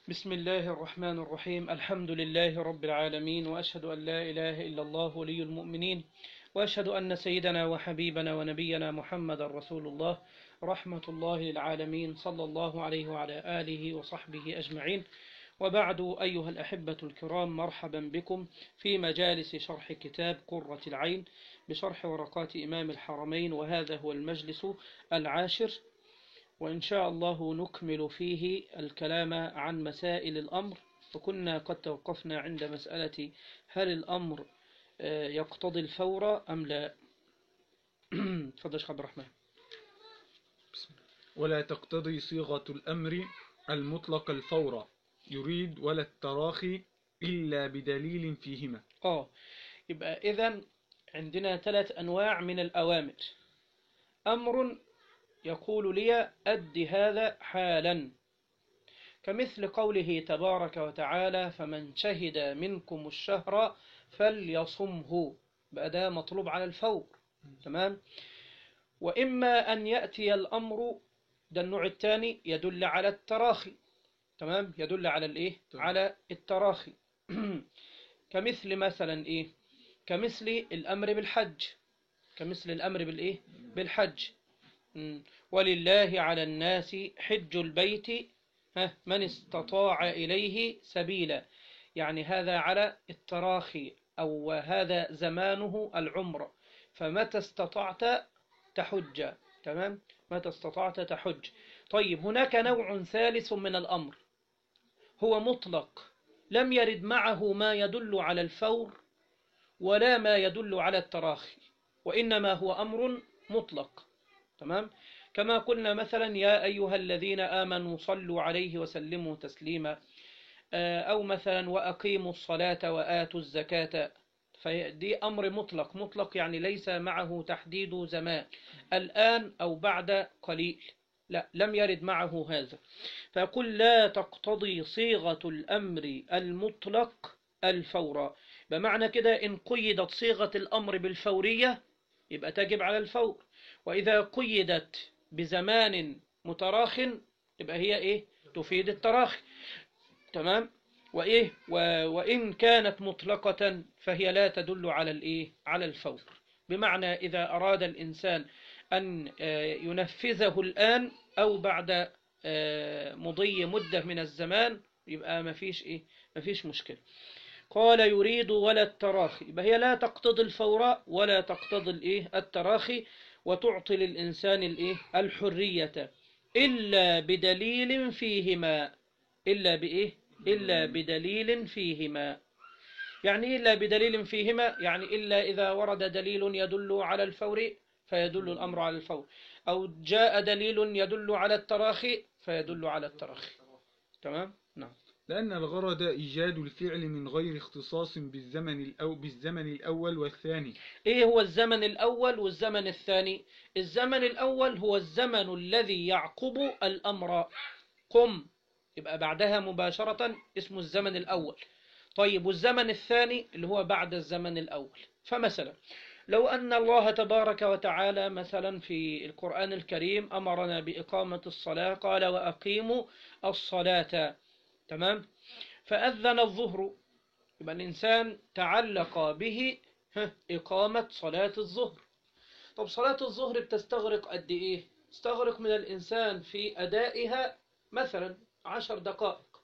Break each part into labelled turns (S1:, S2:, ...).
S1: بسم الله الرحمن الرحيم الحمد لله رب العالمين وأشهد أن لا إله إلا الله ولي المؤمنين وأشهد أن سيدنا وحبيبنا ونبينا محمد رسول الله رحمة الله للعالمين صلى الله عليه وعلى آله وصحبه أجمعين وبعد أيها الأحبة الكرام مرحبا بكم في مجالس شرح كتاب قرة العين بشرح ورقات إمام الحرمين وهذا هو المجلس العاشر وإن شاء الله نكمل فيه الكلام عن مسائل الأمر وكنا قد توقفنا عند مسألة هل الأمر يقتضي الفور أم لا تفضل شيخ عبد الرحمن
S2: ولا تقتضي صيغة الأمر المطلق الفور يريد ولا التراخي إلا بدليل فيهما
S1: آه يبقى إذا عندنا ثلاث أنواع من الأوامر أمر يقول لي أد هذا حالا كمثل قوله تبارك وتعالى فمن شهد منكم الشهر فليصمه بقى ده مطلوب على الفور تمام وإما أن يأتي الأمر ده النوع الثاني يدل على التراخي تمام يدل على الإيه
S2: تمام.
S1: على التراخي كمثل مثلا إيه كمثل الأمر بالحج كمثل الأمر بالإيه بالحج مم. ولله على الناس حج البيت ها، من استطاع إليه سبيلا يعني هذا على التراخي أو هذا زمانه العمر فمتى استطعت تحج تمام متى استطعت تحج طيب هناك نوع ثالث من الأمر هو مطلق لم يرد معه ما يدل على الفور ولا ما يدل على التراخي وإنما هو أمر مطلق تمام كما قلنا مثلا يا أيها الذين آمنوا صلوا عليه وسلموا تسليما آه، أو مثلا وأقيموا الصلاة وآتوا الزكاة فدي أمر مطلق مطلق يعني ليس معه تحديد زمان الآن أو بعد قليل لا لم يرد معه هذا فيقول لا تقتضي صيغة الأمر المطلق الفور بمعنى كده إن قيدت صيغة الأمر بالفورية يبقى تجب على الفور وإذا قيدت بزمان متراخ يبقى هي إيه تفيد التراخي تمام وإيه و... وإن كانت مطلقة فهي لا تدل على الإيه على الفور بمعنى إذا أراد الإنسان أن آه، ينفذه الآن أو بعد آه، مضي مدة من الزمان يبقى ما فيش إيه ما فيش مشكلة قال يريد ولا التراخي يبقى هي لا تقتضي الفور ولا تقتضي الإيه التراخي وتعطي للإنسان الإيه الحرية إلا بدليل فيهما إلا بإيه إلا بدليل فيهما يعني إيه إلا بدليل فيهما يعني إلا إذا ورد دليل يدل على الفور فيدل الأمر على الفور أو جاء دليل يدل على التراخي فيدل على التراخي تمام نعم
S2: لأن الغرض إيجاد الفعل من غير اختصاص بالزمن الأو بالزمن الأول والثاني
S1: إيه هو الزمن الأول والزمن الثاني الزمن الأول هو الزمن الذي يعقب الأمر قم يبقى بعدها مباشرة اسمه الزمن الأول طيب والزمن الثاني اللي هو بعد الزمن الأول فمثلا لو أن الله تبارك وتعالى مثلا في القرآن الكريم أمرنا بإقامة الصلاة قال وأقيموا الصلاة تمام فأذن الظهر يبقى الإنسان تعلق به ها، إقامة صلاة الظهر طب صلاة الظهر بتستغرق قد إيه؟ تستغرق من الإنسان في أدائها مثلا عشر دقائق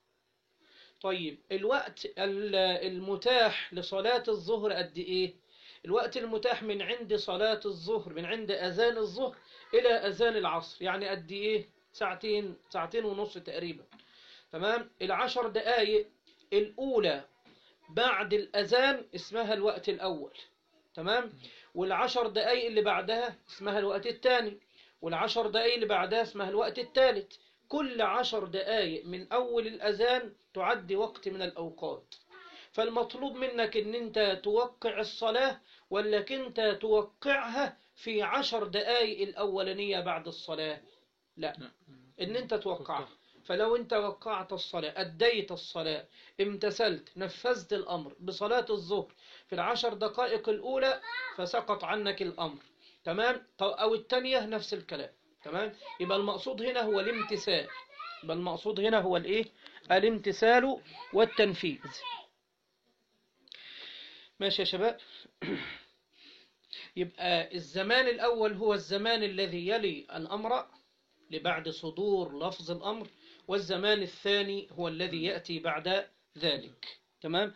S1: طيب الوقت ال- المتاح لصلاة الظهر قد إيه؟ الوقت المتاح من عند صلاة الظهر من عند أذان الظهر إلى أذان العصر يعني قد إيه؟ ساعتين ساعتين ونص تقريبا تمام العشر دقائق الأولى بعد الأذان اسمها الوقت الأول تمام والعشر دقائق اللي بعدها اسمها الوقت الثاني والعشر دقائق اللي بعدها اسمها الوقت الثالث كل عشر دقائق من أول الأذان تعد وقت من الأوقات فالمطلوب منك ان انت توقع الصلاة ولا انت توقعها في عشر دقائق الأولانية بعد الصلاة لا ان انت توقعها فلو انت وقعت الصلاة أديت الصلاة امتثلت نفذت الأمر بصلاة الظهر في العشر دقائق الأولى فسقط عنك الأمر تمام طو- أو الثانية نفس الكلام تمام يبقى المقصود هنا هو الامتثال بل المقصود هنا هو الايه الامتثال والتنفيذ ماشي يا شباب يبقى الزمان الأول هو الزمان الذي يلي الأمر لبعد صدور لفظ الأمر والزمان الثاني هو الذي يأتي بعد ذلك تمام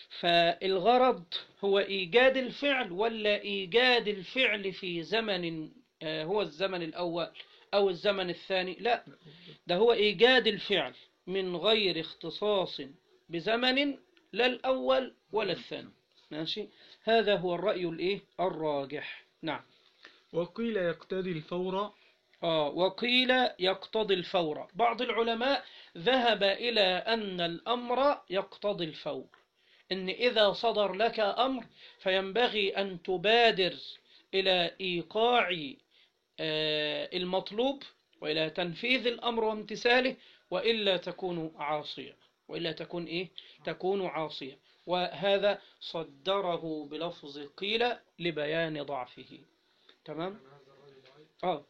S1: فالغرض هو إيجاد الفعل ولا إيجاد الفعل في زمن آه، هو الزمن الأول أو الزمن الثاني لا ده هو إيجاد الفعل من غير اختصاص بزمن لا الأول ولا الثاني ماشي هذا هو الرأي الإيه الراجح نعم
S2: وقيل يقتضي الفور
S1: آه وقيل يقتضي الفور بعض العلماء ذهب إلى أن الأمر يقتضي الفور إن إذا صدر لك أمر فينبغي أن تبادر إلى إيقاع آه، المطلوب وإلى تنفيذ الأمر وامتثاله وإلا تكون عاصيا وإلا تكون إيه تكون عاصيا وهذا صدره بلفظ قيل لبيان ضعفه تمام آه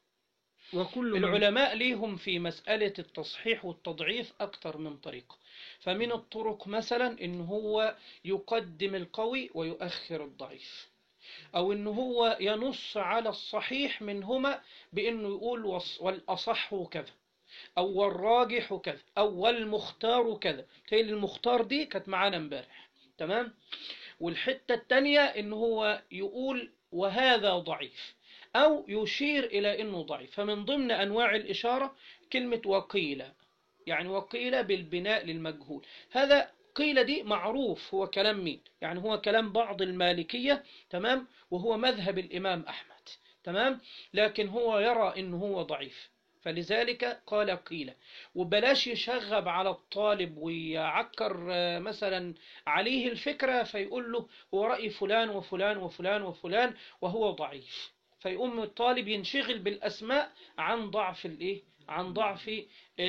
S2: وكل من
S1: العلماء ليهم في مسألة التصحيح والتضعيف أكثر من طريقة فمن الطرق مثلا إن هو يقدم القوي ويؤخر الضعيف أو إن هو ينص على الصحيح منهما بإنه يقول وص- والأصح كذا أو والراجح كذا أو والمختار كذا تخيل المختار دي كانت معانا امبارح تمام والحتة التانية إن هو يقول وهذا ضعيف أو يشير إلى أنه ضعيف فمن ضمن أنواع الإشارة كلمة وقيل يعني وقيل بالبناء للمجهول هذا قيل دي معروف هو كلام مين يعني هو كلام بعض المالكية تمام وهو مذهب الإمام أحمد تمام لكن هو يرى أنه هو ضعيف فلذلك قال قيل وبلاش يشغب على الطالب ويعكر آه، مثلا عليه الفكرة فيقول له هو رأي فلان وفلان وفلان وفلان وهو ضعيف فيقوم الطالب ينشغل بالأسماء عن ضعف الإيه؟ عن ضعف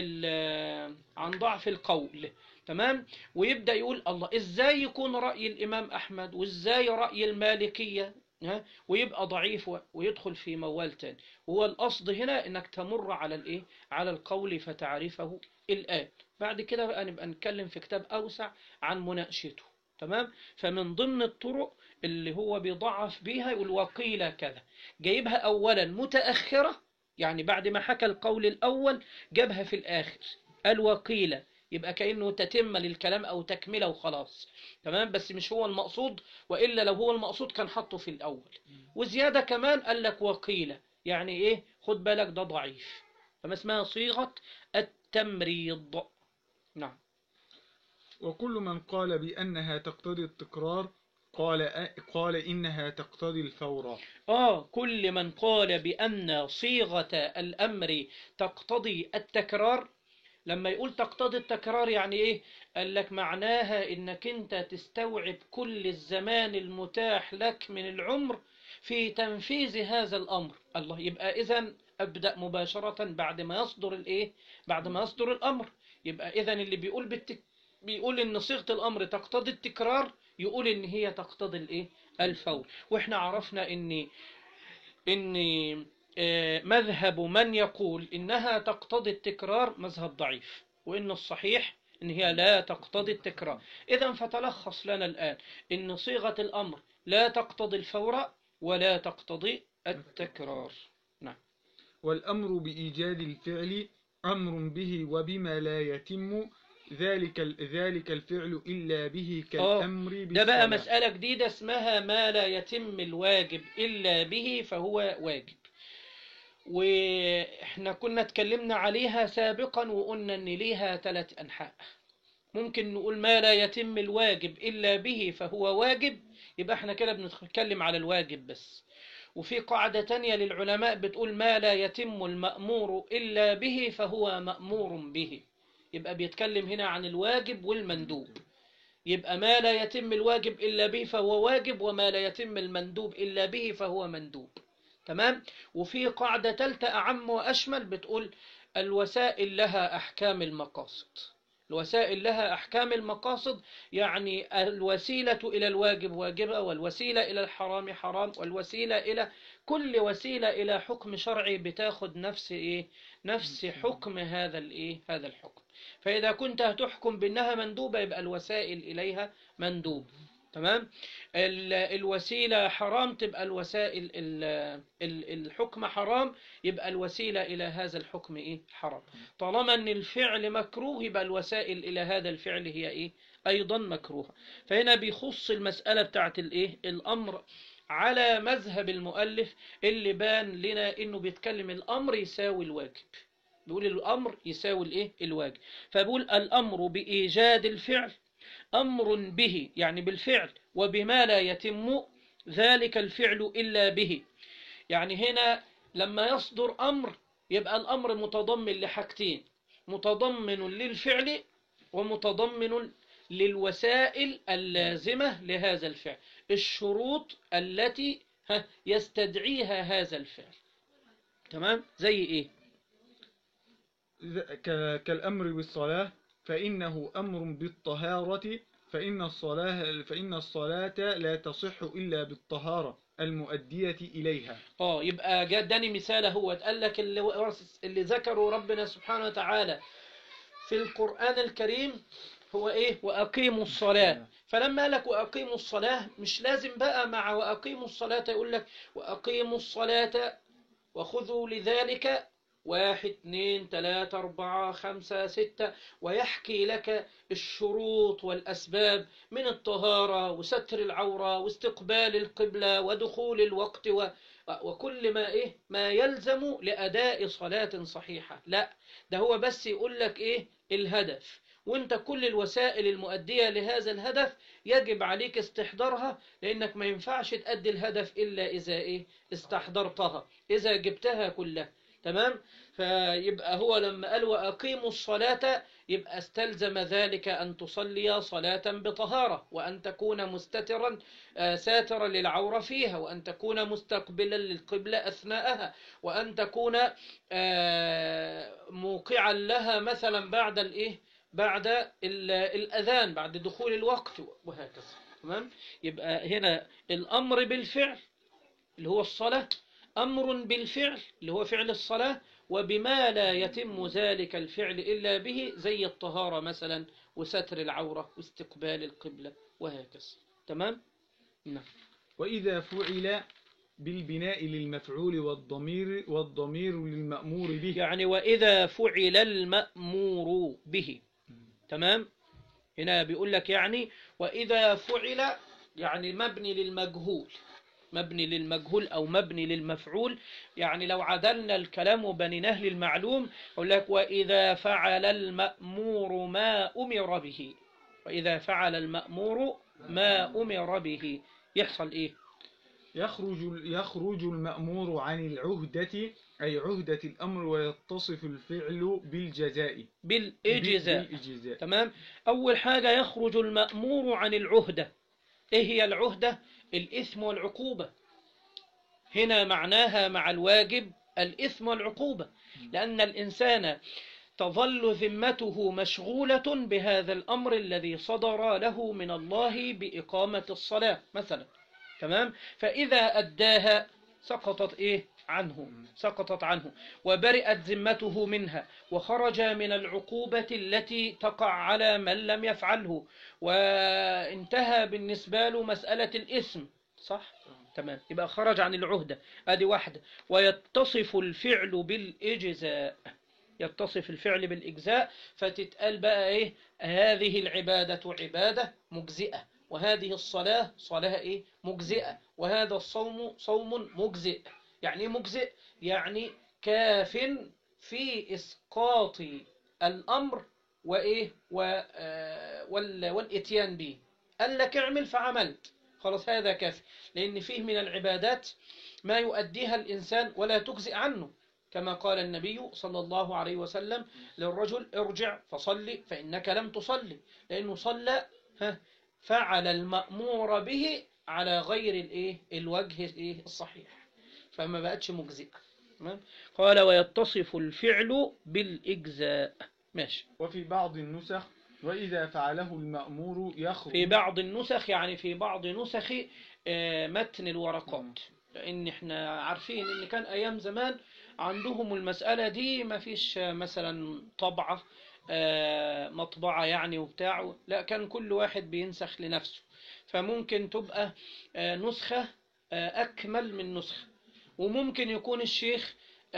S1: ال- عن ضعف القول تمام ويبدأ يقول الله إزاي يكون رأي الإمام أحمد وإزاي رأي المالكية ها؟ ويبقى ضعيف و- ويدخل في موال تاني وهو القصد هنا إنك تمر على الإيه على القول فتعرفه الآن بعد كده بقى نبقى نتكلم في كتاب أوسع عن مناقشته تمام فمن ضمن الطرق اللي هو بيضعف بيها يقول وقيل كذا جايبها أولا متأخرة يعني بعد ما حكى القول الأول جابها في الآخر قال وقيل يبقى كأنه تتم للكلام أو تكملة وخلاص تمام بس مش هو المقصود وإلا لو هو المقصود كان حطه في الأول وزيادة كمان قال لك وقيل يعني إيه خد بالك ده ضعيف فما اسمها صيغة التمريض نعم
S2: وكل من قال بأنها تقتضي التكرار قال قال إنها تقتضي الفور
S1: آه كل من قال بأن صيغة الأمر تقتضي التكرار لما يقول تقتضي التكرار يعني إيه؟ قال لك معناها إنك أنت تستوعب كل الزمان المتاح لك من العمر في تنفيذ هذا الأمر الله يبقى إذا أبدأ مباشرة بعد ما يصدر الإيه؟ بعد ما يصدر الأمر يبقى إذا اللي بيقول بالتك... بيقول إن صيغة الأمر تقتضي التكرار يقول إن هي تقتضي الإيه؟ الفور وإحنا عرفنا إن إن آه، مذهب من يقول إنها تقتضي التكرار مذهب ضعيف وإن الصحيح إن هي لا تقتضي التكرار إذا فتلخص لنا الآن إن صيغة الأمر لا تقتضي الفور ولا تقتضي التكرار
S2: والأمر بإيجاد الفعل أمر به وبما لا يتم ذلك ذلك الفعل إلا به كالأمر
S1: ده بقى
S2: بالصلاة.
S1: مسألة جديدة اسمها ما لا يتم الواجب إلا به فهو واجب وإحنا كنا اتكلمنا عليها سابقا وقلنا إن ليها ثلاث أنحاء ممكن نقول ما لا يتم الواجب إلا به فهو واجب يبقى احنا كده بنتكلم على الواجب بس وفي قاعدة تانية للعلماء بتقول ما لا يتم المأمور إلا به فهو مأمور به يبقى بيتكلم هنا عن الواجب والمندوب يبقى ما لا يتم الواجب إلا به فهو واجب وما لا يتم المندوب إلا به فهو مندوب تمام وفي قاعدة تالتة أعم وأشمل بتقول الوسائل لها أحكام المقاصد الوسائل لها أحكام المقاصد يعني الوسيلة إلى الواجب واجبة والوسيلة إلى الحرام حرام والوسيلة إلى كل وسيلة إلى حكم شرعي بتاخد نفس إيه نفس حكم هذا الإيه هذا الحكم فإذا كنت هتحكم بأنها مندوبة يبقى الوسائل إليها مندوب تمام ال- الوسيلة حرام تبقى الوسائل ال- ال- الحكم حرام يبقى الوسيلة إلى هذا الحكم إيه حرام طالما أن الفعل مكروه يبقى الوسائل إلى هذا الفعل هي إيه أيضا مكروهة فهنا بيخص المسألة بتاعت الإيه الأمر على مذهب المؤلف اللي بان لنا إنه بيتكلم الأمر يساوي الواجب بيقول الأمر يساوي الإيه الواجب فبيقول الأمر بإيجاد الفعل أمر به يعني بالفعل وبما لا يتم ذلك الفعل إلا به يعني هنا لما يصدر أمر يبقى الأمر متضمن لحاجتين متضمن للفعل ومتضمن للوسائل اللازمة لهذا الفعل الشروط التي ها، يستدعيها هذا الفعل تمام زي إيه
S2: ذ- ك- كالأمر بالصلاة فإنه أمر بالطهارة فإن الصلاة فإن الصلاة لا تصح إلا بالطهارة المؤدية إليها
S1: اه يبقى جدني مثال هو قال لك اللي, اللي ذكروا ربنا سبحانه وتعالى في القرآن الكريم هو ايه واقيموا الصلاة فلما قال لك واقيموا الصلاة مش لازم بقى مع واقيموا الصلاة يقول لك واقيموا الصلاة وخذوا لذلك واحد اثنين ثلاثة أربعة خمسة ستة ويحكي لك الشروط والأسباب من الطهارة وستر العورة واستقبال القبلة ودخول الوقت و وكل ما إيه ما يلزم لأداء صلاة صحيحة لا ده هو بس يقول لك إيه الهدف وانت كل الوسائل المؤدية لهذا الهدف يجب عليك استحضارها لأنك ما ينفعش تأدي الهدف إلا إذا إيه استحضرتها إذا جبتها كلها تمام فيبقى هو لما قال وأقيموا الصلاة يبقى استلزم ذلك أن تصلي صلاة بطهارة وأن تكون مستترا آه، ساترا للعورة فيها وأن تكون مستقبلا للقبلة أثناءها وأن تكون آه، موقعا لها مثلا بعد الإيه بعد ال- الأذان بعد دخول الوقت وهكذا تمام يبقى هنا الأمر بالفعل اللي هو الصلاة أمر بالفعل اللي هو فعل الصلاة وبما لا يتم ذلك الفعل إلا به زي الطهارة مثلا وستر العورة واستقبال القبلة وهكذا تمام؟ نعم
S2: وإذا فعل بالبناء للمفعول والضمير والضمير للمأمور به
S1: يعني وإذا فعل المأمور به تمام؟ هنا بيقول لك يعني وإذا فعل يعني مبني للمجهول مبني للمجهول أو مبني للمفعول يعني لو عدلنا الكلام وبنيناه للمعلوم يقول لك وإذا فعل المأمور ما أمر به وإذا فعل المأمور ما أمر به يحصل إيه
S2: يخرج يخرج المأمور عن العهدة أي عهدة الأمر ويتصف الفعل بالجزاء
S1: بالإجزاء
S2: بالإجزاء
S1: تمام أول حاجة يخرج المأمور عن العهدة إيه هي العهدة الإثم والعقوبة هنا معناها مع الواجب الإثم والعقوبة لأن الإنسان تظل ذمته مشغولة بهذا الأمر الذي صدر له من الله بإقامة الصلاة مثلا تمام فإذا أداها سقطت إيه عنه سقطت عنه وبرئت ذمته منها وخرج من العقوبة التي تقع على من لم يفعله وانتهى بالنسبة له مسألة الإثم صح؟ تمام يبقى خرج عن العهدة ادي واحدة ويتصف الفعل بالإجزاء يتصف الفعل بالإجزاء فتتقال بقى إيه هذه العبادة عبادة مجزئة وهذه الصلاة صلاة إيه مجزئة وهذا الصوم صوم مجزئ يعني إيه مجزئ يعني كاف في إسقاط الأمر وإيه و آه، وال- والإتيان به قال لك اعمل فعملت خلاص هذا كافي لأن فيه من العبادات ما يؤديها الإنسان ولا تجزئ عنه كما قال النبي صلى الله عليه وسلم للرجل ارجع فصلي فإنك لم تصلي لأنه صلى ها، فعل المأمور به على غير الإيه الوجه الإيه الصحيح فما بقتش مجزئة تمام؟ قال ويتصف الفعل بالإجزاء ماشي
S2: وفي بعض النسخ وإذا فعله المأمور يخرج
S1: في بعض النسخ يعني في بعض نسخ آه، متن الورقات لان احنا عارفين ان كان ايام زمان عندهم المسألة دي ما فيش آه، مثلا طبعة آه، مطبعة يعني وبتاع لا كان كل واحد بينسخ لنفسه فممكن تبقى آه، نسخة آه، أكمل من نسخة وممكن يكون الشيخ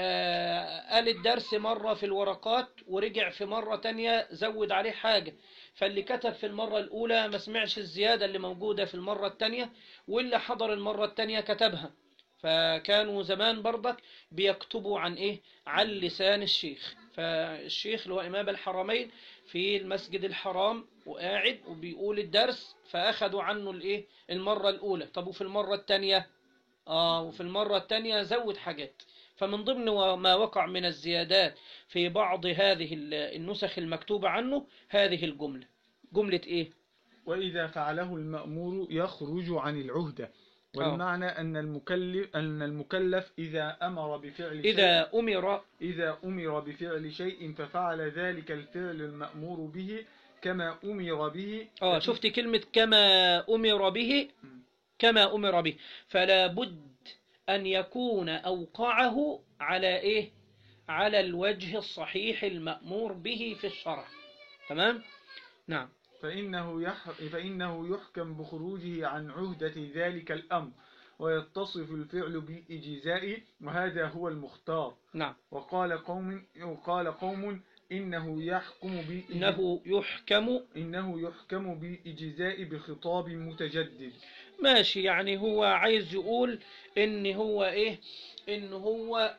S1: آه، قال الدرس مرة في الورقات ورجع في مرة تانية زود عليه حاجة فاللي كتب في المرة الأولى ما سمعش الزيادة اللي موجودة في المرة التانية واللي حضر المرة التانية كتبها فكانوا زمان برضك بيكتبوا عن إيه عن لسان الشيخ فالشيخ اللي هو إمام الحرمين في المسجد الحرام وقاعد وبيقول الدرس فأخذوا عنه الإيه المرة الأولى طب وفي المرة التانية آه وفي المرة التانية زود حاجات فمن ضمن ما وقع من الزيادات في بعض هذه النسخ المكتوبة عنه هذه الجملة جملة إيه؟
S2: وإذا فعله المأمور يخرج عن العهدة والمعنى أن المكلف أن المكلف إذا أمر بفعل شيء
S1: إذا أمر
S2: إذا أمر بفعل شيء ففعل ذلك الفعل المأمور به كما أمر به
S1: آه شفت كلمة كما أمر به كما أمر به فلا بد أن يكون أوقعه على إيه على الوجه الصحيح المأمور به في الشرع تمام نعم
S2: فإنه, يح... فإنه يحكم بخروجه عن عهدة ذلك الأمر ويتصف الفعل بالإجزاء وهذا هو المختار
S1: نعم
S2: وقال قوم وقال قوم إنه يحكم بإج...
S1: إنه يحكم
S2: إنه يحكم بالإجزاء بخطاب متجدد
S1: ماشي يعني هو عايز يقول إن هو إيه إن هو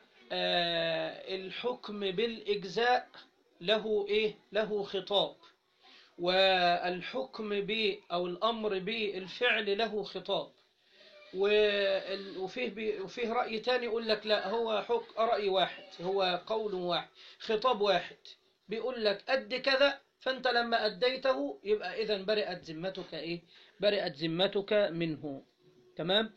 S1: آه الحكم بالإجزاء له إيه له خطاب والحكم ب أو الأمر بالفعل له خطاب وال- وفيه بي- وفيه رأي تاني يقول لك لا هو حك رأي واحد هو قول واحد خطاب واحد بيقول لك أد كذا فأنت لما أديته يبقى إذا برئت ذمتك إيه برئت ذمتك منه تمام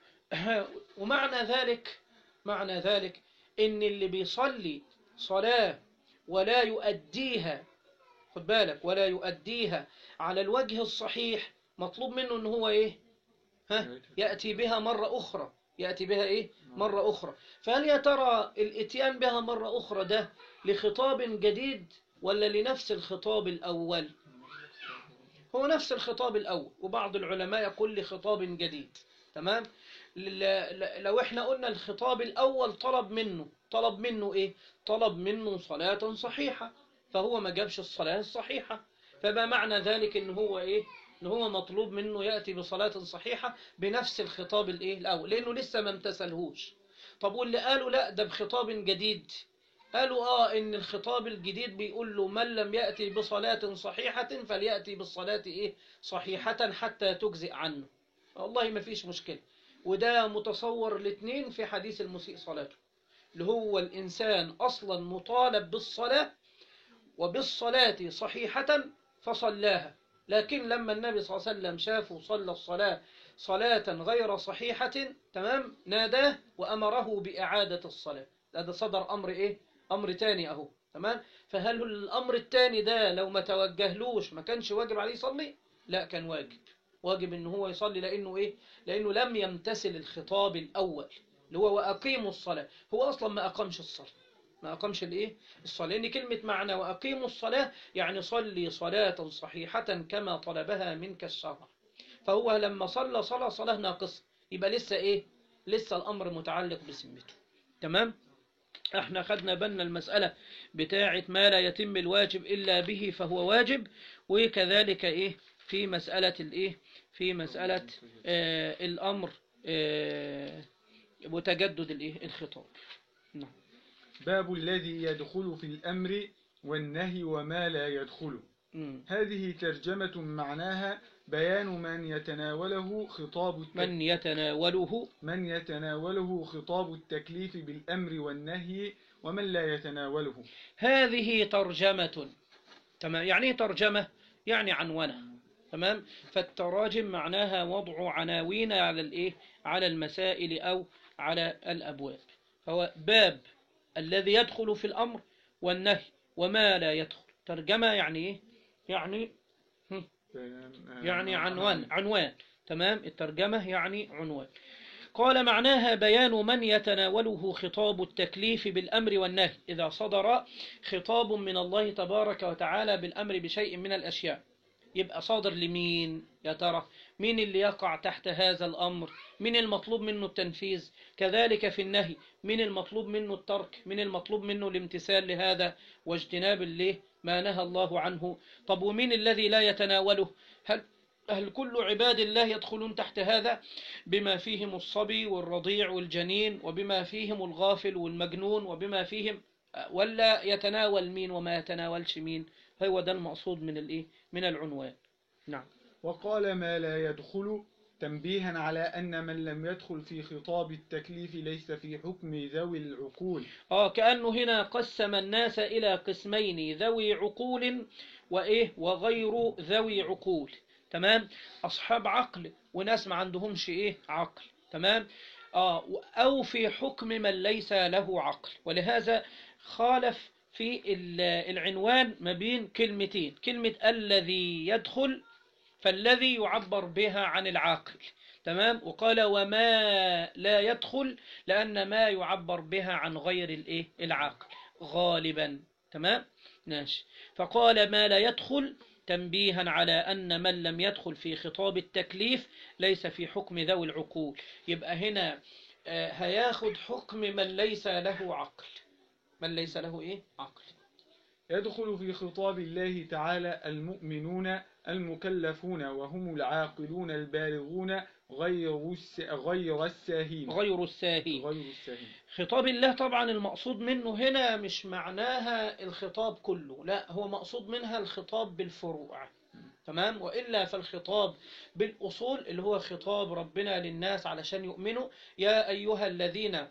S1: ومعنى ذلك معنى ذلك إن اللي بيصلي صلاة ولا يؤديها خد بالك ولا يؤديها على الوجه الصحيح مطلوب منه ان هو ايه ها يأتي بها مرة أخرى يأتي بها إيه مرة أخرى فهل يا ترى الإتيان بها مرة أخرى ده لخطاب جديد ولا لنفس الخطاب الأول هو نفس الخطاب الأول وبعض العلماء يقول لخطاب جديد تمام ل- ل- لو احنا قلنا الخطاب الأول طلب منه طلب منه إيه طلب منه صلاة صحيحة فهو ما جابش الصلاة الصحيحة فما معنى ذلك ان هو ايه ان هو مطلوب منه يأتي بصلاة صحيحة بنفس الخطاب الايه الاول لانه لسه ما امتثلهوش طب واللي قالوا لا ده بخطاب جديد قالوا اه ان الخطاب الجديد بيقول له من لم يأتي بصلاة صحيحة فليأتي بالصلاة ايه صحيحة حتى تجزئ عنه والله ما فيش مشكلة وده متصور الاثنين في حديث المسيء صلاته اللي هو الإنسان أصلا مطالب بالصلاة وبالصلاة صحيحة فصلاها لكن لما النبي صلى الله عليه وسلم شافه صلى الصلاة صلاة غير صحيحة تمام ناداه وأمره بإعادة الصلاة هذا صدر أمر إيه أمر تاني أهو تمام فهل الأمر التاني ده لو ما توجهلوش ما كانش واجب عليه يصلي لا كان واجب واجب إن هو يصلي لأنه إيه لأنه لم يمتثل الخطاب الأول اللي هو وأقيموا الصلاة هو أصلا ما أقامش الصلاة ما أقامش الإيه الصلاة لأن كلمة معنى وأقيموا الصلاة يعني صلي صلاة صحيحة كما طلبها منك الشرع فهو لما صلى صلاة صلاة ناقصة يبقى لسه إيه لسه الأمر متعلق بسمته تمام احنا خدنا بالنا المسألة بتاعة ما لا يتم الواجب إلا به فهو واجب وكذلك إيه في مسألة الإيه في مسألة آه الأمر آه وتجدد الإيه الخطاب نعم
S2: باب الذي يدخل في الأمر والنهي وما لا يدخل
S1: مم.
S2: هذه ترجمة معناها بيان من يتناوله خطاب التك...
S1: من يتناوله
S2: من يتناوله خطاب التكليف بالأمر والنهي ومن لا يتناوله
S1: هذه ترجمة تمام يعني ايه ترجمة يعني عنونة تمام فالتراجم معناها وضع عناوين على الايه على المسائل او على الابواب فهو باب الذي يدخل في الامر والنهي وما لا يدخل ترجمة يعني إيه يعني يعني عنوان عنوان تمام الترجمة يعني عنوان قال معناها بيان من يتناوله خطاب التكليف بالأمر والنهي إذا صدر خطاب من الله تبارك وتعالى بالأمر بشيء من الأشياء يبقى صادر لمين يا ترى مين اللي يقع تحت هذا الأمر مين المطلوب منه التنفيذ كذلك في النهي مين المطلوب منه الترك مين المطلوب منه الامتثال لهذا واجتناب الليه ما نهى الله عنه طب ومين الذي لا يتناوله هل هل كل عباد الله يدخلون تحت هذا بما فيهم الصبي والرضيع والجنين وبما فيهم الغافل والمجنون وبما فيهم ولا يتناول مين وما يتناولش مين هو ده المقصود من الايه من العنوان نعم
S2: وقال ما لا يدخل تنبيها على أن من لم يدخل في خطاب التكليف ليس في حكم ذوي العقول
S1: اه كأنه هنا قسم الناس إلى قسمين ذوي عقول وإيه وغير ذوي عقول تمام أصحاب عقل وناس ما عندهمش إيه عقل تمام آه أو في حكم من ليس له عقل ولهذا خالف في ال- العنوان ما بين كلمتين كلمة الذي يدخل فالذي يعبر بها عن العاقل تمام وقال وما لا يدخل لأن ما يعبر بها عن غير الايه العاقل غالبا تمام ماشي فقال ما لا يدخل تنبيها على أن من لم يدخل في خطاب التكليف ليس في حكم ذوي العقول يبقى هنا آه، هياخد حكم من ليس له عقل من ليس له ايه عقل
S2: يدخل في خطاب الله تعالى المؤمنون المكلفون وهم العاقلون البالغون غير الس... غير الساهين
S1: غير الساهي
S2: غير الساهين
S1: خطاب الله طبعا المقصود منه هنا مش معناها الخطاب كله لا هو مقصود منها الخطاب بالفروع تمام وإلا فالخطاب بالأصول اللي هو خطاب ربنا للناس علشان يؤمنوا يا أيها الذين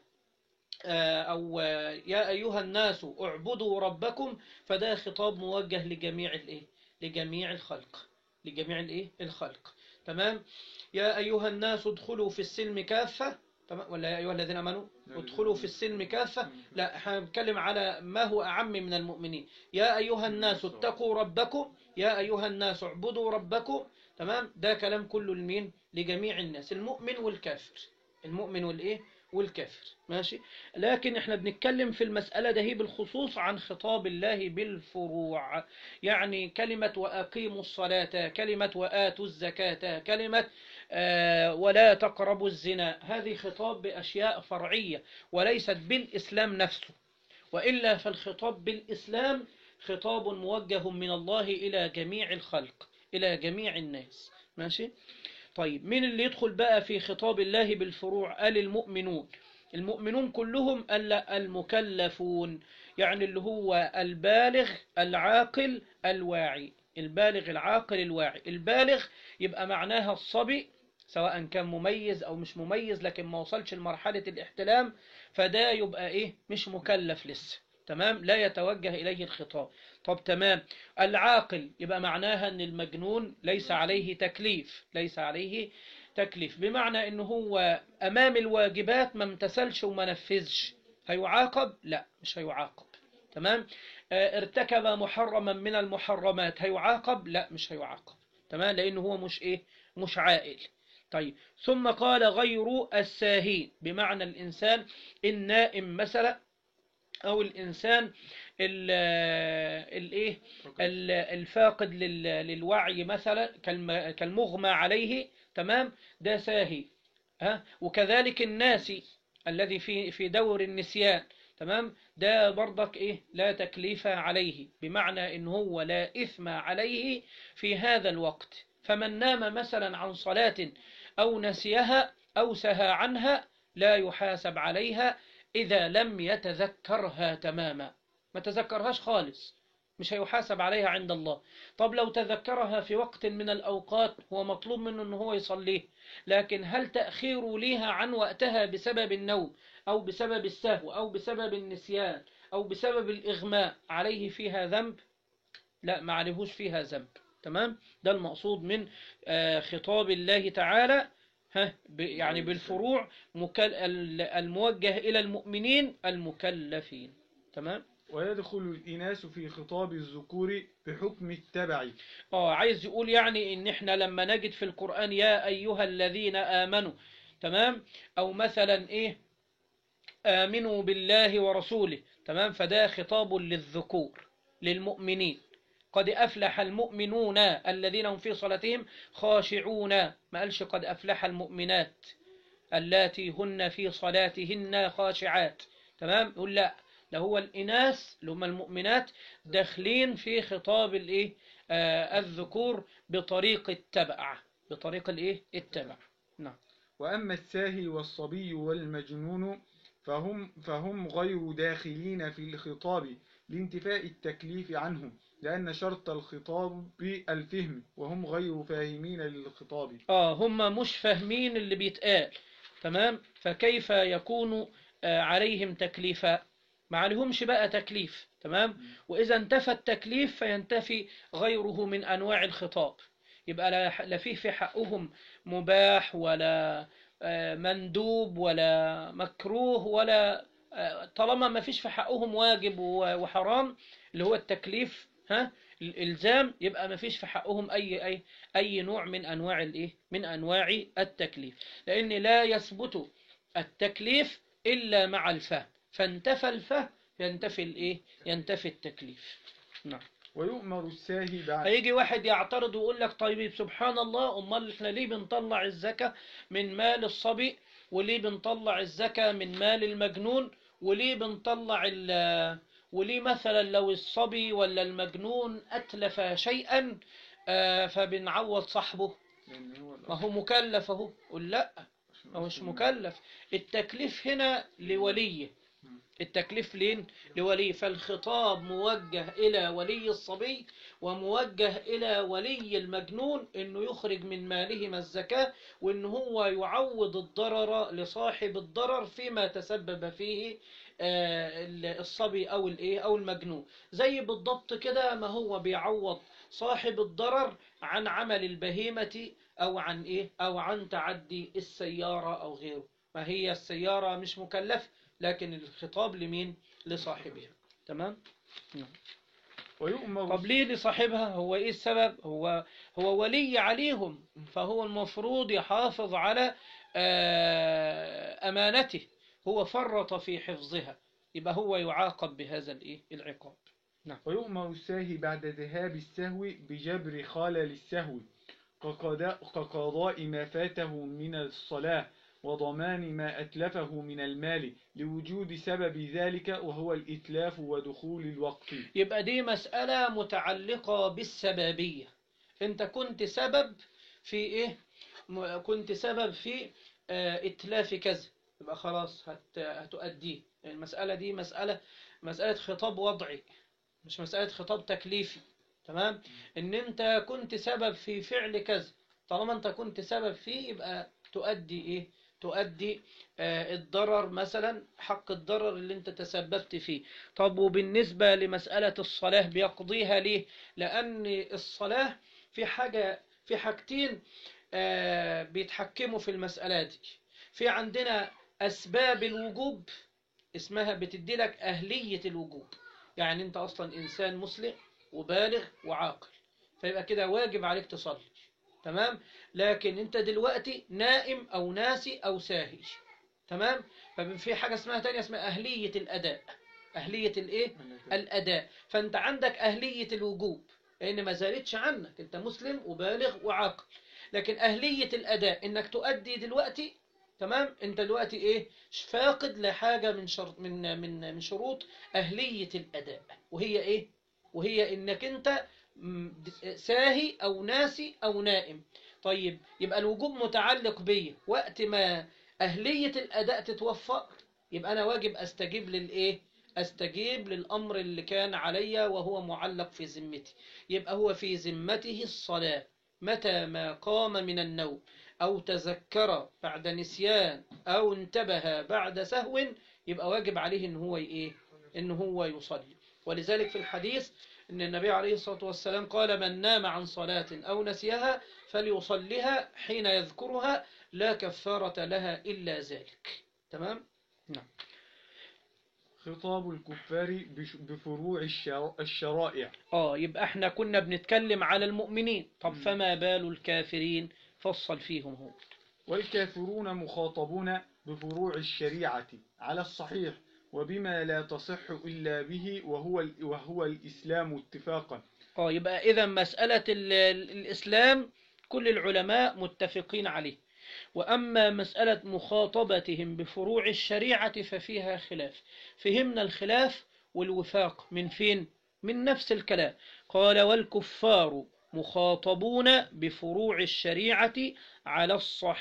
S1: آه، أو آه، يا أيها الناس اعبدوا ربكم فده خطاب موجه لجميع الإيه لجميع الخلق لجميع الإيه الخلق تمام يا أيها الناس ادخلوا في السلم كافة تمام ولا يا أيها الذين آمنوا ادخلوا في السلم كافة لا احنا بنتكلم على ما هو أعم من المؤمنين يا أيها الناس اتقوا ربكم يا أيها الناس اعبدوا ربكم تمام ده كلام كله لمين لجميع الناس المؤمن والكافر المؤمن والإيه والكافر ماشي لكن احنا بنتكلم في المسألة ده هي بالخصوص عن خطاب الله بالفروع يعني كلمة وأقيموا الصلاة كلمة وآتوا الزكاة كلمة آه، ولا تقربوا الزنا هذه خطاب بأشياء فرعية وليست بالإسلام نفسه وإلا فالخطاب بالإسلام خطاب موجه من الله إلى جميع الخلق إلى جميع الناس ماشي طيب مين اللي يدخل بقى في خطاب الله بالفروع قال المؤمنون المؤمنون كلهم قال المكلفون يعني اللي هو البالغ العاقل الواعي البالغ العاقل الواعي البالغ يبقى معناها الصبي سواء كان مميز أو مش مميز لكن ما وصلش لمرحلة الاحتلام فده يبقى إيه مش مكلف لسه تمام لا يتوجه إليه الخطاب طب تمام العاقل يبقى معناها أن المجنون ليس عليه تكليف ليس عليه تكليف بمعنى أنه هو أمام الواجبات ما امتثلش وما نفذش هيعاقب لا مش هيعاقب تمام آه، ارتكب محرما من المحرمات هيعاقب لا مش هيعاقب تمام لأنه هو مش إيه مش عائل طيب ثم قال غير الساهين بمعنى الإنسان النائم مثلا أو الإنسان ال- الإيه ال- الفاقد لل- للوعي مثلا كالم- كالمغمى عليه تمام ده ساهي ها وكذلك الناسي الذي في في دور النسيان تمام ده برضك ايه لا تكليف عليه بمعنى ان هو لا اثم عليه في هذا الوقت فمن نام مثلا عن صلاة او نسيها او سهى عنها لا يحاسب عليها اذا لم يتذكرها تماما ما تذكرهاش خالص مش هيحاسب عليها عند الله طب لو تذكرها في وقت من الأوقات هو مطلوب منه أنه هو يصليه لكن هل تأخيره ليها عن وقتها بسبب النوم أو بسبب السهو أو بسبب النسيان أو بسبب الإغماء عليه فيها ذنب لا ما عليهوش فيها ذنب تمام ده المقصود من آه، خطاب الله تعالى ها ب- يعني بالفروع مكل- ال- الموجه إلى المؤمنين المكلفين تمام
S2: ويدخل الإناث في خطاب الذكور بحكم التبع
S1: اه عايز يقول يعني ان احنا لما نجد في القرآن يا ايها الذين امنوا تمام او مثلا ايه امنوا بالله ورسوله تمام فده خطاب للذكور للمؤمنين قد افلح المؤمنون الذين هم في صلاتهم خاشعون ما قالش قد افلح المؤمنات اللاتي هن في صلاتهن خاشعات تمام يقول لا ده هو الإناث اللي هم المؤمنات داخلين في خطاب الايه آه الذكور بطريق التبع بطريق الايه التبع نعم
S2: وأما الساهي والصبي والمجنون فهم, فهم غير داخلين في الخطاب لانتفاء التكليف عنهم لأن شرط الخطاب الفهم وهم غير فاهمين للخطاب
S1: اه هم مش فاهمين اللي بيتقال تمام فكيف يكون آه عليهم تكليفا ما عليهمش بقى تكليف تمام وإذا انتفى التكليف فينتفي غيره من أنواع الخطاب يبقى لا لا فيه في حقهم مباح ولا آه، مندوب ولا مكروه ولا آه، طالما ما فيش في حقهم واجب و- وحرام اللي هو التكليف ها الإلزام يبقى ما فيش في حقهم أي أي أي نوع من أنواع الإيه من أنواع التكليف لأن لا يثبت التكليف إلا مع الفهم فانتفى الفهم ينتفي الإيه ينتفي التكليف نعم
S2: ويؤمر الساهي بعد
S1: هيجي واحد يعترض ويقول لك طيب سبحان الله امال احنا ليه بنطلع الزكاة من مال الصبي وليه بنطلع الزكاة من مال المجنون وليه بنطلع ال وليه مثلا لو الصبي ولا المجنون أتلف شيئا آه، فبنعوض صاحبه
S2: لأن هو
S1: ما هو مكلف اهو قل لا ما هو مش مكلف التكليف هنا لوليه التكليف لين لولي فالخطاب موجه إلى ولي الصبي وموجه إلى ولي المجنون إنه يخرج من مالهما الزكاة وإن هو يعوض الضرر لصاحب الضرر فيما تسبب فيه آه، الصبي أو الإيه أو المجنون زي بالضبط كده ما هو بيعوض صاحب الضرر عن عمل البهيمة أو عن إيه أو عن تعدي السيارة أو غيره ما هي السيارة مش مكلفة لكن الخطاب لمين لصاحبها تمام
S2: ويؤمر
S1: طب ليه لصاحبها هو ايه السبب هو هو ولي عليهم فهو المفروض يحافظ على آه، امانته هو فرط في حفظها يبقى هو يعاقب بهذا الايه العقاب
S2: ويؤمر الساهي بعد ذهاب السهو بجبر خلل السهو كقضاء, كقضاء ما فاته من الصلاة وضمان ما أتلفه من المال لوجود سبب ذلك وهو الإتلاف ودخول الوقت
S1: يبقى دي مسألة متعلقة بالسببية انت كنت سبب في ايه م- كنت سبب في آه، اتلاف كذا يبقى خلاص هت... هتؤديه المسألة دي مسألة مسألة خطاب وضعي مش مسألة خطاب تكليفي تمام ان انت كنت سبب في فعل كذا طالما انت كنت سبب فيه يبقى تؤدي ايه تؤدي آه، الضرر مثلا حق الضرر اللي انت تسببت فيه طب وبالنسبة لمسألة الصلاة بيقضيها ليه لأن الصلاة في حاجة في حاجتين آه، بيتحكموا في المسألة دي في عندنا أسباب الوجوب اسمها بتدي لك أهلية الوجوب يعني أنت أصلا إنسان مسلم وبالغ وعاقل فيبقى كده واجب عليك تصلي تمام لكن أنت دلوقتي نائم أو ناسي أو ساهي تمام ففي حاجة اسمها تانية اسمها أهلية الأداء أهلية الإيه الأداء فأنت عندك أهلية الوجوب لأن ما زالتش عنك أنت مسلم وبالغ وعاقل لكن أهلية الأداء إنك تؤدي دلوقتي تمام أنت دلوقتي إيه فاقد لحاجة من شرط من من من شروط أهلية الأداء وهي إيه وهي إنك أنت م- د- ساهي أو ناسي أو نائم طيب يبقى الوجوب متعلق بيا وقت ما أهلية الأداء تتوفر يبقى أنا واجب أستجيب للإيه أستجيب للأمر اللي كان عليا وهو معلق في ذمتي يبقى هو في ذمته الصلاة متى ما قام من النوم أو تذكر بعد نسيان أو انتبه بعد سهو يبقى واجب عليه إن هو إيه إن هو يصلي ولذلك في الحديث إن النبي عليه الصلاة والسلام قال من نام عن صلاة أو نسيها فليصليها حين يذكرها لا كفارة لها إلا ذلك تمام نعم
S2: خطاب الكفار بش- بفروع الشر- الشرائع
S1: اه يبقى احنا كنا بنتكلم على المؤمنين طب
S2: مم.
S1: فما بال الكافرين فصل فيهم هو
S2: والكافرون مخاطبون بفروع الشريعة على الصحيح وبما لا تصح إلا به وهو, ال- وهو الإسلام اتفاقا
S1: اه يبقى اذا مسألة ال- ال- الاسلام كل العلماء متفقين عليه واما مسألة مخاطبتهم بفروع الشريعة ففيها خلاف فهمنا الخلاف والوفاق من فين من نفس الكلام قال والكفار مخاطبون بفروع الشريعة على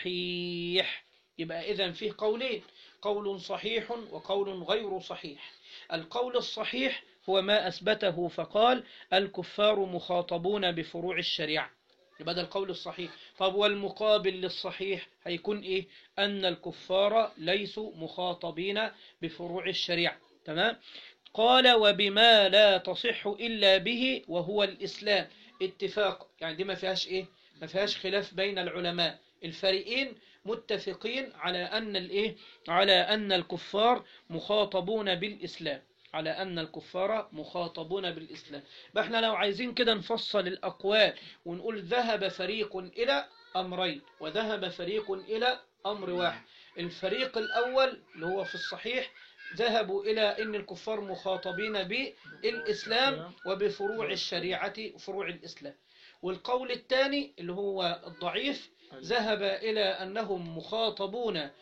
S1: الصحيح يبقى إذن فيه قولين قول صحيح وقول غير صحيح القول الصحيح هو ما أثبته فقال الكفار مخاطبون بفروع الشريعة يبقى ده القول الصحيح طب والمقابل للصحيح هيكون إيه أن الكفار ليسوا مخاطبين بفروع الشريعة تمام قال وبما لا تصح إلا به وهو الإسلام اتفاق يعني دي ما فيهاش إيه ما فيهاش خلاف بين العلماء الفريقين متفقين على أن الإيه على أن الكفار مخاطبون بالإسلام على أن الكفار مخاطبون بالإسلام بقى احنا لو عايزين كده نفصل الأقوال ونقول ذهب فريق إلى أمرين وذهب فريق إلى أمر واحد الفريق الأول اللي هو في الصحيح ذهبوا إلى أن الكفار مخاطبين بالإسلام وبفروع الشريعة فروع الإسلام والقول الثاني اللي هو الضعيف ذهب إلى أنهم مخاطبون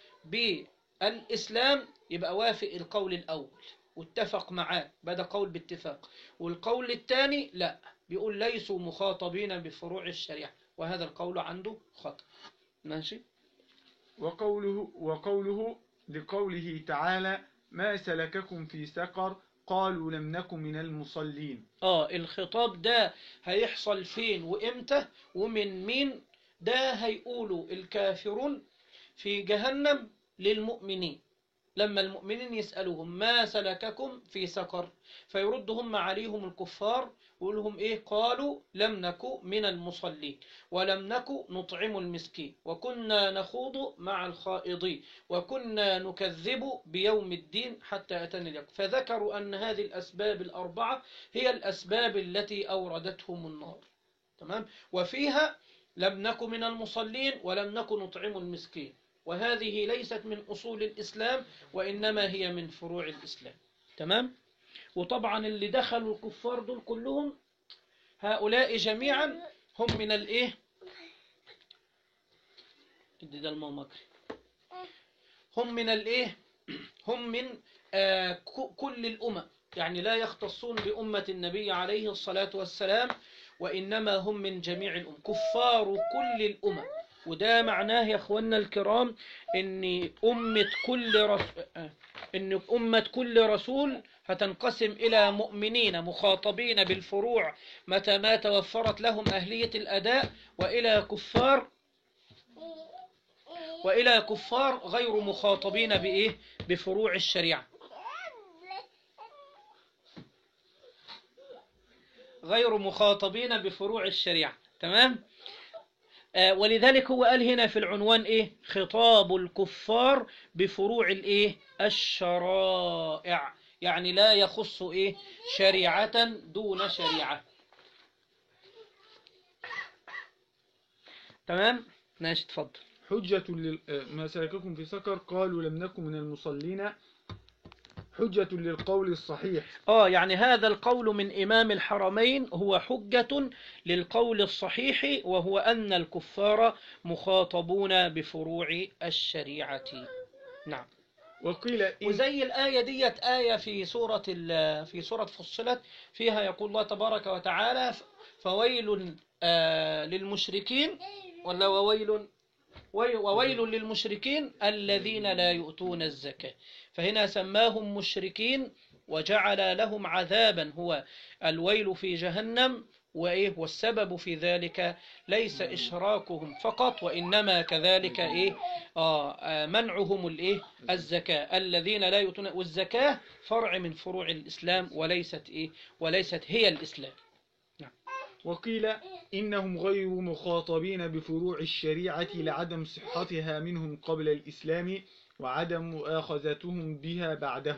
S1: بالإسلام يبقى وافق القول الأول واتفق معاه بدا قول باتفاق والقول الثاني لا بيقول ليسوا مخاطبين بفروع الشريعة وهذا القول عنده خطأ ماشي
S2: وقوله, وقوله لقوله تعالى ما سلككم في سقر قالوا لم نكن من المصلين
S1: اه الخطاب ده هيحصل فين وامتى ومن مين ده هيقولوا الكافرون في جهنم للمؤمنين لما المؤمنين يسألوهم ما سلككم في سقر فيرد هم عليهم الكفار ويقولهم ايه قالوا لم نكن من المصلين ولم نكن نطعم المسكين وكنا نخوض مع الخائضين وكنا نكذب بيوم الدين أتاني أتانا اليقين فذكروا أن هذه الأسباب الأربعة هي الأسباب التي أوردتهم النار تمام وفيها لم نكن من المصلين ولم نكن نطعم المسكين وهذه ليست من أصول الإسلام وإنما هي من فروع الإسلام تمام وطبعا اللي دخلوا الكفار دول كلهم هؤلاء جميعا هم من الايه ادي ده المامكري هم من الايه هم من آه ك- كل الامم يعني لا يختصون بأمة النبي عليه الصلاة والسلام وإنما هم من جميع الأمم كفار كل الأمم وده معناه يا أخوانا الكرام إن أمة كل رسول إن أمة كل رسول هتنقسم إلى مؤمنين مخاطبين بالفروع متى ما توفرت لهم أهلية الأداء وإلى كفار وإلى كفار غير مخاطبين بإيه بفروع الشريعة غير مخاطبين بفروع الشريعة تمام آه ولذلك هو قال هنا في العنوان إيه خطاب الكفار بفروع الإيه الشرائع يعني لا يخص إيه شريعة دون شريعة تمام ماشي اتفضل
S2: حجة لل... آه، ما سلككم في سقر قالوا لم نكن من المصلين حجة للقول الصحيح
S1: آه يعني هذا القول من إمام الحرمين هو حجة للقول الصحيح وهو أن الكفار مخاطبون بفروع الشريعة نعم
S2: وقيل إن
S1: وزي الآية ديت آية في سورة ال- في سورة فصلت فيها يقول الله تبارك وتعالى فويل آه، للمشركين ولا وويل وي- وويل للمشركين الذين لا يؤتون الزكاة فهنا سماهم مشركين وجعل لهم عذابا هو الويل في جهنم وإيه والسبب في ذلك ليس إشراكهم فقط وإنما كذلك إيه آه آه، منعهم الإيه الزكاة الذين لا يؤتون والزكاة فرع من فروع الإسلام وليست إيه وليست هي الإسلام
S2: وقيل إنهم غير مخاطبين بفروع الشريعة لعدم صحتها منهم قبل الإسلام وعدم مؤاخذتهم بها بعده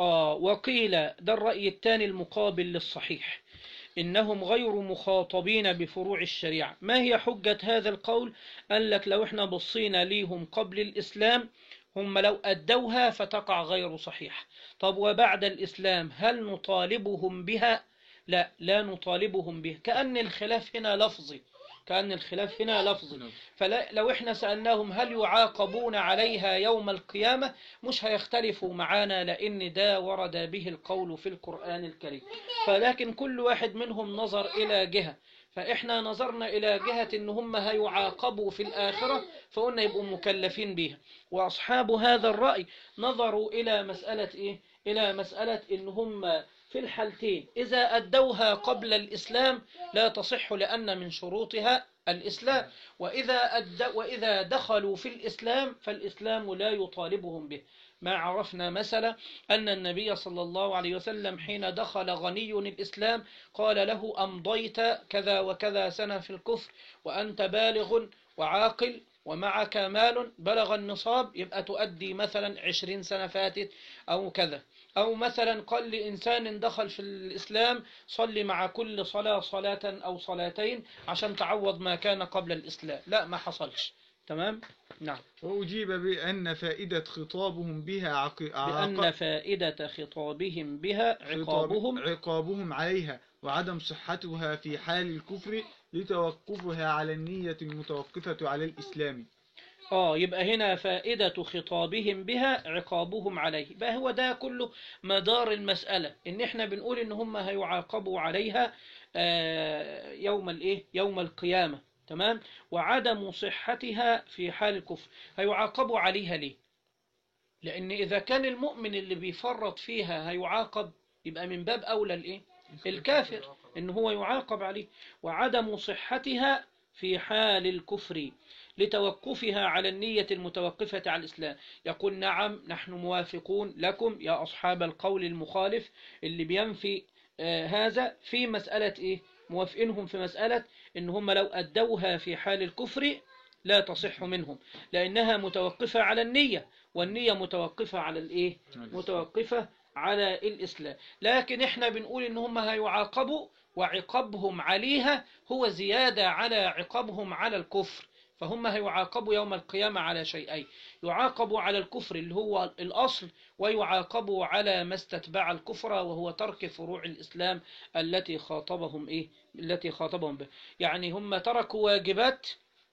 S1: آه وقيل ده الرأي الثاني المقابل للصحيح إنهم غير مخاطبين بفروع الشريعة ما هي حجة هذا القول قال لك لو احنا بصينا ليهم قبل الإسلام هم لو أدوها فتقع غير صحيح طب وبعد الإسلام هل نطالبهم بها لا لا نطالبهم بها كأن الخلاف هنا لفظي كأن الخلاف هنا لفظي فلو احنا سألناهم هل يعاقبون عليها يوم القيامة مش هيختلفوا معانا لأن ده ورد به القول في القرآن الكريم فلكن كل واحد منهم نظر إلى جهة فإحنا نظرنا إلى جهة إن هم هيعاقبوا في الآخرة فقلنا يبقوا مكلفين بيها وأصحاب هذا الرأي نظروا إلى مسألة إيه؟ إلى مسألة إن هم في الحالتين إذا أدوها قبل الإسلام لا تصح لأن من شروطها الإسلام وإذا, أد وإذا دخلوا في الإسلام فالإسلام لا يطالبهم به ما عرفنا مثلا أن النبي صلى الله عليه وسلم حين دخل غني الإسلام قال له أمضيت كذا وكذا سنة في الكفر وأنت بالغ وعاقل ومعك مال بلغ النصاب يبقى تؤدي مثلا عشرين سنة فاتت أو كذا أو مثلا قال لإنسان دخل في الإسلام صلي مع كل صلاة صلاة أو صلاتين عشان تعوض ما كان قبل الإسلام لا ما حصلش تمام نعم
S2: وأجيب بأن فائدة خطابهم بها عق...
S1: بأن فائدة خطابهم بها عقابهم
S2: عقابهم عليها وعدم صحتها في حال الكفر لتوقفها على النية المتوقفة على الإسلام
S1: آه يبقى هنا فائدة خطابهم بها عقابهم عليه بقى هو ده كله مدار المسألة إن إحنا بنقول إن هم هيعاقبوا عليها آه يوم الإيه يوم القيامة تمام وعدم صحتها في حال الكفر هيعاقبوا عليها ليه لأن إذا كان المؤمن اللي بيفرط فيها هيعاقب يبقى من باب أولى الإيه الكافر إن هو يعاقب عليه وعدم صحتها في حال الكفر لتوقفها على النية المتوقفة على الإسلام يقول نعم نحن موافقون لكم يا أصحاب القول المخالف اللي بينفي آه هذا في مسألة إيه موافقينهم في مسألة إن هم لو أدوها في حال الكفر لا تصح منهم لأنها متوقفة على النية والنية متوقفة على الإيه متوقفة على الإسلام لكن إحنا بنقول إن هم هيعاقبوا وعقابهم عليها هو زيادة على عقابهم على الكفر فهم هيعاقبوا يوم القيامة على شيئين يعاقبوا على الكفر اللي هو الأصل ويعاقبوا على ما استتبع الكفر وهو ترك فروع الإسلام التي خاطبهم إيه التي خاطبهم به يعني هم تركوا واجبات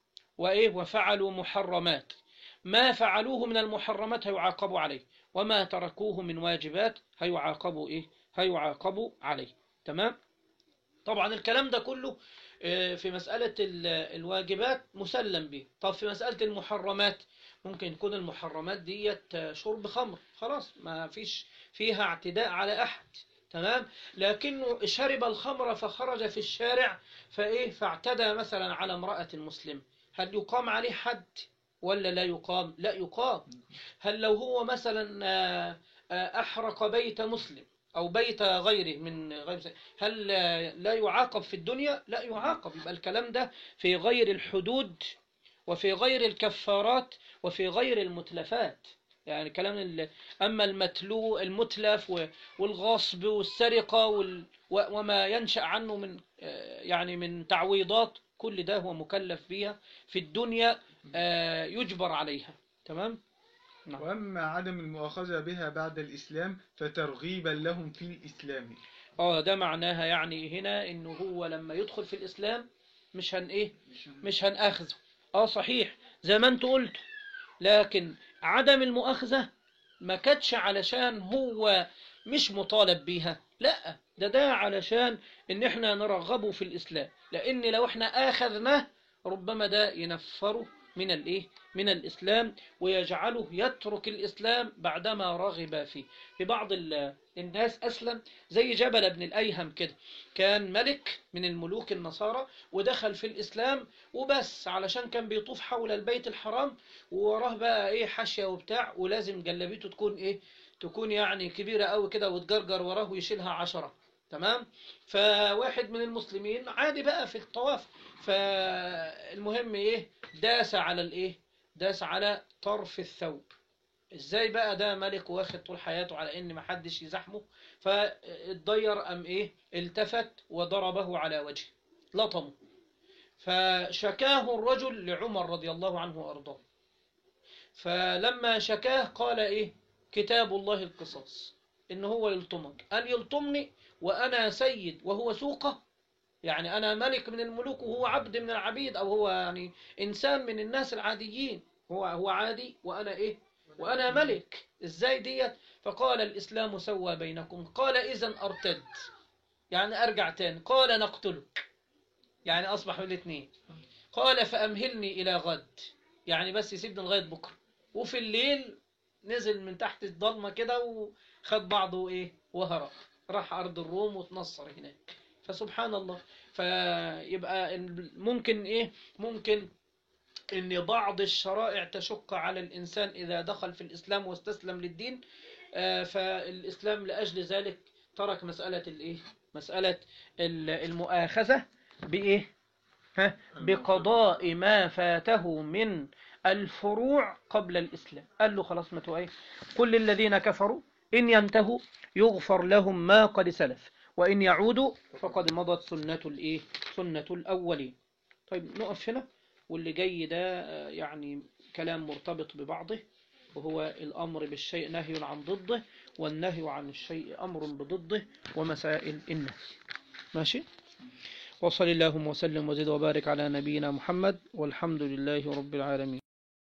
S1: وإيه وفعلوا محرمات ما فعلوه من المحرمات هيعاقبوا عليه وما تركوه من واجبات هيعاقبوا إيه هيعاقبوا عليه تمام طبعا الكلام ده كله في مسألة الواجبات مسلم به طب في مسألة المحرمات ممكن تكون المحرمات ديت شرب خمر خلاص ما فيش فيها اعتداء على أحد تمام لكنه شرب الخمر فخرج في الشارع فإيه فاعتدى مثلا على امرأة مسلم هل يقام عليه حد ولا لا يقام لا يقام هل لو هو مثلا أحرق بيت مسلم أو بيت غيره من غير هل لا يعاقب في الدنيا لا يعاقب يبقى الكلام ده في غير الحدود وفي غير الكفارات وفي غير المتلفات يعني كلام أما المتلو المتلف والغصب والسرقة وما ينشأ عنه من يعني من تعويضات كل ده هو مكلف بها في الدنيا يجبر عليها تمام
S2: نعم. وأما عدم المؤاخذة بها بعد الإسلام فترغيبا لهم في الإسلام
S1: اه ده معناها يعني هنا انه هو لما يدخل في الإسلام مش هن ايه مش هنأخذه اه صحيح زي ما انت قلت لكن عدم المؤاخذة ما كانتش علشان هو مش مطالب بيها لا ده ده علشان ان احنا نرغبه في الإسلام لان لو احنا اخذناه ربما ده ينفره من الايه من الإسلام ويجعله يترك الإسلام بعدما رغب فيه في بعض الناس أسلم زي جبل بن الأيهم كده كان ملك من الملوك النصارى ودخل في الإسلام وبس علشان كان بيطوف حول البيت الحرام ووراه بقى إيه حاشية وبتاع ولازم جلبيته تكون إيه تكون يعني كبيرة قوي كده وتجرجر وراه ويشيلها عشرة تمام فواحد من المسلمين عادي بقى في الطواف فالمهم ايه داس على الايه داس على طرف الثوب ازاي بقى ده ملك واخد طول حياته على ان محدش يزحمه فاتضير ام ايه التفت وضربه على وجهه لطمه فشكاه الرجل لعمر رضي الله عنه وارضاه فلما شكاه قال ايه كتاب الله القصاص ان هو يلطمك قال يلطمني وانا سيد وهو سوقه يعني انا ملك من الملوك وهو عبد من العبيد او هو يعني انسان من الناس العاديين هو هو عادي وانا ايه وانا ملك ازاي ديت فقال الاسلام سوى بينكم قال اذا ارتد يعني ارجع تاني قال نقتلك يعني اصبحوا الاثنين قال فامهلني الى غد يعني بس يسيبني لغايه بكره وفي الليل نزل من تحت الضلمه كده وخد بعضه ايه وهرب راح ارض الروم وتنصر هناك فسبحان الله فيبقى ال- ممكن ايه ممكن ان بعض الشرائع تشق على الانسان اذا دخل في الاسلام واستسلم للدين آه، فالاسلام لاجل ذلك ترك مساله الايه مساله ال- المؤاخذه بايه ها بقضاء ما فاته من الفروع قبل الاسلام قال له خلاص ما ايه قل للذين كفروا ان ينتهوا يغفر لهم ما قد سلف وان يعودوا فقد مضت سنه الايه سنه الاولين طيب نقف هنا واللي جاي ده آه، يعني كلام مرتبط ببعضه وهو الأمر بالشيء نهي عن ضده والنهي عن الشيء أمر بضده ومسائل النهي ماشي وصل اللهم وسلم وزد وبارك على نبينا محمد والحمد لله رب العالمين